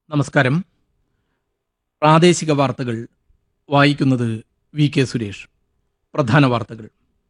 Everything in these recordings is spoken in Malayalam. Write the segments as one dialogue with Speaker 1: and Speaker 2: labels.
Speaker 1: നമസ്കാരം പ്രാദേശിക വാർത്തകൾ വായിക്കുന്നത് വി കെ സുരേഷ് പ്രധാന വാർത്തകൾ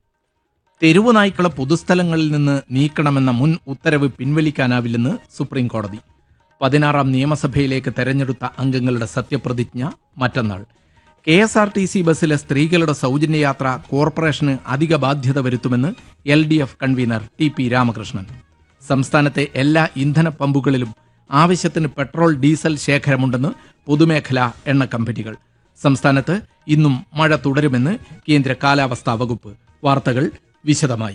Speaker 1: തെരുവു നായ്ക്കളെ പൊതുസ്ഥലങ്ങളിൽ നിന്ന് നീക്കണമെന്ന മുൻ ഉത്തരവ് പിൻവലിക്കാനാവില്ലെന്ന് സുപ്രീം കോടതി പതിനാറാം നിയമസഭയിലേക്ക് തെരഞ്ഞെടുത്ത അംഗങ്ങളുടെ സത്യപ്രതിജ്ഞ മറ്റന്നാൾ K S R T C ബസ്സിലെ സ്ത്രീകളുടെ സൗജന്യ യാത്ര കോർപ്പറേഷന് അധിക ബാധ്യത വരുത്തുമെന്ന് L D F convener T P Ramakrishnan സംസ്ഥാനത്തെ എല്ലാ ഇന്ധന പമ്പുകളിലും ആവശ്യത്തിന് പെട്രോൾ ഡീസൽ ശേഖരമുണ്ടെന്ന് പൊതുമേഖലാ എണ്ണ കമ്പനികൾ സംസ്ഥാനത്ത് ഇന്നും മഴ തുടരുമെന്ന് കേന്ദ്ര കാലാവസ്ഥാ വകുപ്പ് വാർത്തകൾ വിശദമായി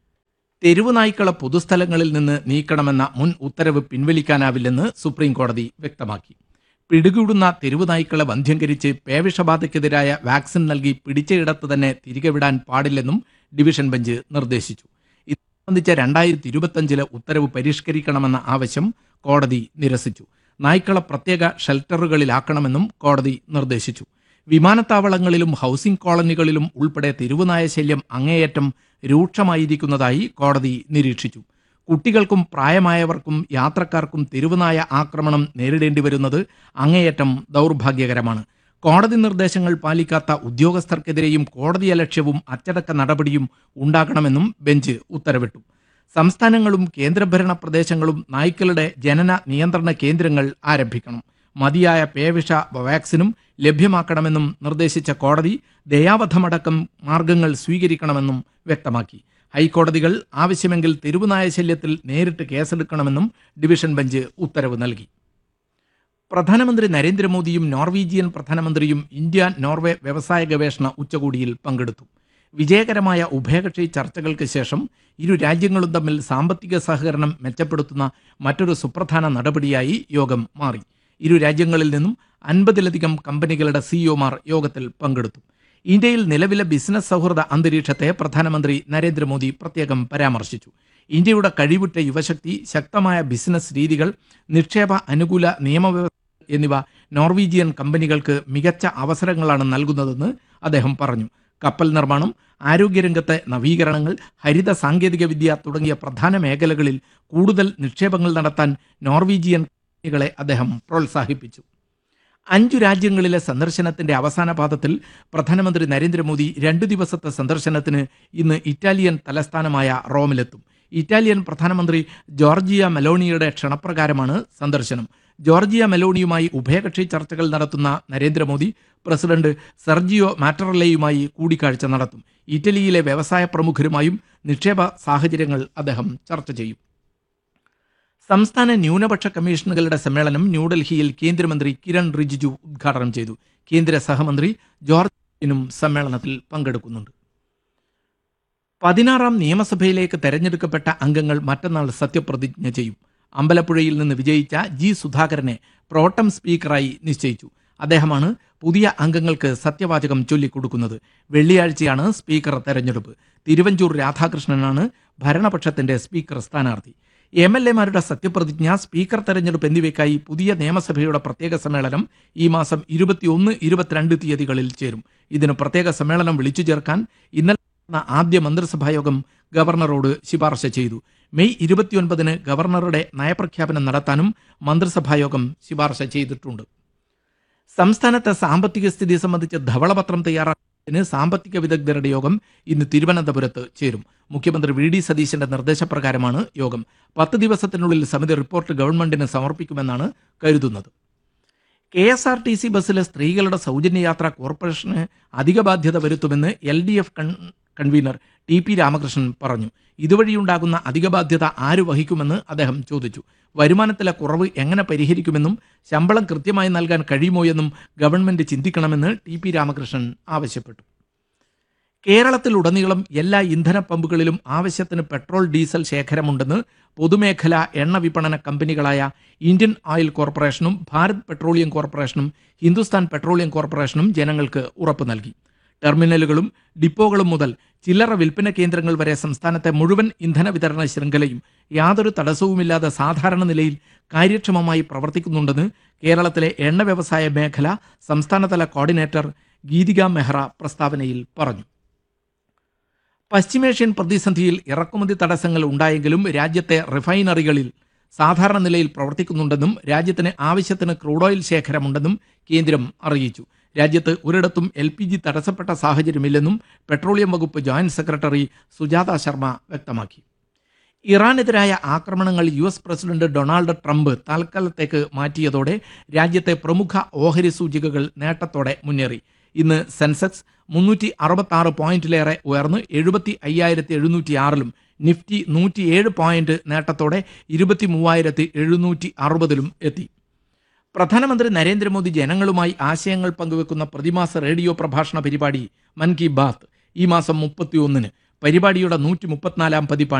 Speaker 1: തെരുവു നായ്ക്കളെ പൊതുസ്ഥലങ്ങളിൽ നിന്ന് നീക്കണമെന്ന മുൻ ഉത്തരവ് പിൻവലിക്കാനാവില്ലെന്ന് സുപ്രീം കോടതി വ്യക്തമാക്കി പിടികൂടുന്ന തെരുവു നായ്ക്കളെ വന്ധ്യംകരിച്ച് പേവിഷബാധയ്ക്കെതിരായ വാക്സിൻ നൽകി പിടിച്ചയിടത്ത് തന്നെ തിരികെ വിടാൻ പാടില്ലെന്നും ഡിവിഷൻ ബെഞ്ച് നിർദ്ദേശിച്ചു ഇത് സംബന്ധിച്ച രണ്ടായിരത്തി ഇരുപത്തഞ്ചിലെ ഉത്തരവ് പരിഷ്കരിക്കണമെന്ന ആവശ്യം കോടതി നിരസിച്ചു നായ്ക്കളെ പ്രത്യേക ഷെൽട്ടറുകളിലാക്കണമെന്നും കോടതി നിർദ്ദേശിച്ചു വിമാനത്താവളങ്ങളിലും ഹൗസിംഗ് കോളനികളിലും ഉൾപ്പെടെ തെരുവുനായ ശല്യം അങ്ങേയറ്റം രൂക്ഷമായിരിക്കുന്നതായി കോടതി നിരീക്ഷിച്ചു കുട്ടികൾക്കും പ്രായമായവർക്കും യാത്രക്കാർക്കും തെരുവുനായ ആക്രമണം നേരിടേണ്ടി വരുന്നത് അങ്ങേയറ്റം ദൗർഭാഗ്യകരമാണ് കോടതി നിർദ്ദേശങ്ങൾ പാലിക്കാത്ത ഉദ്യോഗസ്ഥർക്കെതിരെയും കോടതിയലക്ഷ്യവും അച്ചടക്ക നടപടിയും ഉണ്ടാകണമെന്നും ബെഞ്ച് ഉത്തരവിട്ടു സംസ്ഥാനങ്ങളും കേന്ദ്രഭരണ പ്രദേശങ്ങളും നായ്ക്കളുടെ ജനന നിയന്ത്രണ കേന്ദ്രങ്ങൾ ആരംഭിക്കണം മതിയായ പേവിഷ വാക്സിനും ലഭ്യമാക്കണമെന്നും നിർദ്ദേശിച്ച കോടതി ദയാവധമടക്കം മാർഗങ്ങൾ സ്വീകരിക്കണമെന്നും വ്യക്തമാക്കി ഹൈക്കോടതികൾ ആവശ്യമെങ്കിൽ തെരുവുനായ ശല്യത്തിൽ നേരിട്ട് കേസെടുക്കണമെന്നും ഡിവിഷൻ ബെഞ്ച് ഉത്തരവ് നൽകി പ്രധാനമന്ത്രി നരേന്ദ്രമോദിയും നോർവീജിയൻ പ്രധാനമന്ത്രിയും ഇന്ത്യ നോർവേ വ്യവസായ ഗവേഷണ ഉച്ചകോടിയിൽ പങ്കെടുത്തു വിജയകരമായ ഉഭയകക്ഷി ചർച്ചകൾക്ക് ശേഷം ഇരു രാജ്യങ്ങളും തമ്മിൽ സാമ്പത്തിക സഹകരണം മെച്ചപ്പെടുത്തുന്ന മറ്റൊരു സുപ്രധാന നടപടിയായി യോഗം മാറി ഇരു രാജ്യങ്ങളിൽ നിന്നും അൻപതിലധികം കമ്പനികളുടെ സിഇഒമാർ യോഗത്തിൽ പങ്കെടുത്തു ഇന്ത്യയിൽ നിലവിലെ ബിസിനസ് സൗഹൃദ അന്തരീക്ഷത്തെ പ്രധാനമന്ത്രി നരേന്ദ്രമോദി പ്രത്യേകം പരാമർശിച്ചു ഇന്ത്യയുടെ കഴിവുറ്റ യുവശക്തി ശക്തമായ ബിസിനസ് രീതികൾ നിക്ഷേപ അനുകൂല നിയമവ്യവസ്ഥ എന്നിവ നോർവീജിയൻ കമ്പനികൾക്ക് മികച്ച അവസരങ്ങളാണ് നൽകുന്നതെന്ന് അദ്ദേഹം പറഞ്ഞു കപ്പൽ നിർമ്മാണം ആരോഗ്യരംഗത്തെ നവീകരണങ്ങൾ ഹരിത സാങ്കേതികവിദ്യ തുടങ്ങിയ പ്രധാന മേഖലകളിൽ കൂടുതൽ നിക്ഷേപങ്ങൾ നടത്താൻ നോർവീജിയൻ കമ്പനികളെ അദ്ദേഹം പ്രോത്സാഹിപ്പിച്ചു അഞ്ചു രാജ്യങ്ങളിലെ സന്ദർശനത്തിന്റെ അവസാന പാദത്തിൽ പ്രധാനമന്ത്രി നരേന്ദ്രമോദി രണ്ടു ദിവസത്തെ സന്ദർശനത്തിന് ഇന്ന് ഇറ്റാലിയൻ തലസ്ഥാനമായ റോമിലെത്തും ഇറ്റാലിയൻ പ്രധാനമന്ത്രി ജോർജിയ മെലോണിയുടെ ക്ഷണപ്രകാരമാണ് സന്ദർശനം ജോർജിയ മെലോണിയുമായി ഉഭയകക്ഷി ചർച്ചകൾ നടത്തുന്ന നരേന്ദ്രമോദി പ്രസിഡന്റ് സെർജിയോ മാറ്ററല്ലയുമായി കൂടിക്കാഴ്ച നടത്തും ഇറ്റലിയിലെ വ്യവസായ പ്രമുഖരുമായും നിക്ഷേപ സാഹചര്യങ്ങൾ അദ്ദേഹം ചർച്ച ചെയ്യും സംസ്ഥാന ന്യൂനപക്ഷ കമ്മീഷനുകളുടെ സമ്മേളനം ന്യൂഡൽഹിയിൽ കേന്ദ്രമന്ത്രി കിരൺ റിജിജു ഉദ്ഘാടനം ചെയ്തു കേന്ദ്ര സഹമന്ത്രി ജോർജിനും സമ്മേളനത്തിൽ പങ്കെടുക്കുന്നുണ്ട് പതിനാറാം നിയമസഭയിലേക്ക് തെരഞ്ഞെടുക്കപ്പെട്ട അംഗങ്ങൾ മറ്റന്നാൾ സത്യപ്രതിജ്ഞ ചെയ്യും അമ്പലപ്പുഴയിൽ നിന്ന് വിജയിച്ച ജി സുധാകരനെ പ്രോട്ടം സ്പീക്കറായി നിശ്ചയിച്ചു അദ്ദേഹമാണ് പുതിയ അംഗങ്ങൾക്ക് സത്യവാചകം ചൊല്ലിക്കൊടുക്കുന്നത് വെള്ളിയാഴ്ചയാണ് സ്പീക്കർ തെരഞ്ഞെടുപ്പ് തിരുവഞ്ചൂർ രാധാകൃഷ്ണനാണ് ഭരണപക്ഷത്തിന്റെ സ്പീക്കർ സ്ഥാനാർത്ഥി എം എൽ എമാരുടെ സത്യപ്രതിജ്ഞ സ്പീക്കർ തെരഞ്ഞെടുപ്പ് എന്നിവയ്ക്കായി പുതിയ നിയമസഭയുടെ പ്രത്യേക സമ്മേളനം ഈ മാസം ഇരുപത്തിയൊന്ന് ഇരുപത്തിരണ്ട് തീയതികളിൽ ചേരും ഇതിന് പ്രത്യേക സമ്മേളനം വിളിച്ചു ചേർക്കാൻ ഇന്നലെ നടന്ന ആദ്യ മന്ത്രിസഭാ യോഗം ഗവർണറോട് ശുപാർശ ചെയ്തു മെയ് ഇരുപത്തിയൊൻപതിന് ഗവർണറുടെ നയപ്രഖ്യാപനം നടത്താനും മന്ത്രിസഭായോഗം ശുപാർശ ചെയ്തിട്ടുണ്ട് സംസ്ഥാനത്തെ സാമ്പത്തിക സ്ഥിതി സംബന്ധിച്ച് ധവളപത്രം തയ്യാറാക്കുന്നതിന് സാമ്പത്തിക വിദഗ്ധരുടെ യോഗം ഇന്ന് തിരുവനന്തപുരത്ത് ചേരും മുഖ്യമന്ത്രി വി ഡി സതീശന്റെ നിർദ്ദേശപ്രകാരമാണ് യോഗം പത്ത് ദിവസത്തിനുള്ളിൽ സമിതി റിപ്പോർട്ട് ഗവൺമെന്റിന് സമർപ്പിക്കുമെന്നാണ് കരുതുന്നത് K S R T C ബസ്സിലെ സ്ത്രീകളുടെ സൗജന്യ യാത്ര കോർപ്പറേഷന് അധിക ബാധ്യത വരുത്തുമെന്ന് L D F convener T P Ramakrishnan പറഞ്ഞു ഇതുവഴിയുണ്ടാകുന്ന അധിക ബാധ്യത ആര് വഹിക്കുമെന്ന് അദ്ദേഹം ചോദിച്ചു വരുമാനത്തിലെ കുറവ് എങ്ങനെ പരിഹരിക്കുമെന്നും ശമ്പളം കൃത്യമായി നൽകാൻ കഴിയുമോ എന്നും ഗവൺമെന്റ് ചിന്തിക്കണമെന്ന് ടി പി രാമകൃഷ്ണൻ ആവശ്യപ്പെട്ടു കേരളത്തിലുടനീളം എല്ലാ ഇന്ധന പമ്പുകളിലും ആവശ്യത്തിന് പെട്രോൾ ഡീസൽ ശേഖരമുണ്ടെന്ന് പൊതുമേഖലാ എണ്ണ വിപണന കമ്പനികളായ ഇന്ത്യൻ ഓയിൽ കോർപ്പറേഷനും ഭാരത് പെട്രോളിയം കോർപ്പറേഷനും ഹിന്ദുസ്ഥാൻ പെട്രോളിയം കോർപ്പറേഷനും ജനങ്ങൾക്ക് ഉറപ്പു നൽകി ടെർമിനലുകളും ഡിപ്പോകളും മുതൽ ചില്ലറ വിൽപ്പന കേന്ദ്രങ്ങൾ വരെ സംസ്ഥാനത്തെ മുഴുവൻ ഇന്ധന വിതരണ ശൃംഖലയും യാതൊരു തടസ്സവുമില്ലാതെ സാധാരണ നിലയിൽ കാര്യക്ഷമമായി പ്രവർത്തിക്കുന്നുണ്ടെന്ന് കേരളത്തിലെ എണ്ണ വ്യവസായ മേഖല സംസ്ഥാനതല കോർഡിനേറ്റർ ഗീതിക മെഹ്റ പ്രസ്താവനയിൽ പറഞ്ഞു പശ്ചിമേഷ്യൻ പ്രതിസന്ധിയിൽ ഇറക്കുമതി തടസ്സങ്ങൾ ഉണ്ടായെങ്കിലും രാജ്യത്തെ റിഫൈനറികളിൽ സാധാരണ നിലയിൽ പ്രവർത്തിക്കുന്നുണ്ടെന്നും രാജ്യത്തിന് ആവശ്യത്തിന് ക്രൂഡ് ഓയിൽ ശേഖരമുണ്ടെന്നും കേന്ദ്രം അറിയിച്ചു രാജ്യത്ത് ഒരിടത്തും എൽ പി ജി തടസ്സപ്പെട്ട സാഹചര്യമില്ലെന്നും പെട്രോളിയം വകുപ്പ് ജോയിന്റ് സെക്രട്ടറി സുജാത ശർമ്മ വ്യക്തമാക്കി ഇറാനെതിരായ ആക്രമണങ്ങൾ U S president Donald Trump തൽക്കാലത്തേക്ക് മാറ്റിയതോടെ രാജ്യത്തെ പ്രമുഖ ഓഹരി സൂചികകൾ നേട്ടത്തോടെ മുന്നേറി ഇന്ന് സെൻസെക്സ് മുന്നൂറ്റി അറുപത്തി ആറ് പോയിന്റിലേറെ ഉയർന്ന് എഴുപത്തി അയ്യായിരത്തി എഴുന്നൂറ്റി ആറിലും നിഫ്റ്റി നൂറ്റിയേഴ് പോയിന്റ് നേട്ടത്തോടെ ഇരുപത്തി മൂവായിരത്തി എഴുന്നൂറ്റി അറുപതിലും എത്തി പ്രധാനമന്ത്രി നരേന്ദ്രമോദി ജനങ്ങളുമായി ആശയങ്ങൾ പങ്കുവെക്കുന്ന പ്രതിമാസ റേഡിയോ പ്രഭാഷണ പരിപാടി മൻ കി ബാത്ത് ഈ മാസം മുപ്പത്തിയൊന്നിന് പരിപാടിയുടെ നൂറ്റി മുപ്പത്തിനാലാം പതിപ്പാണ്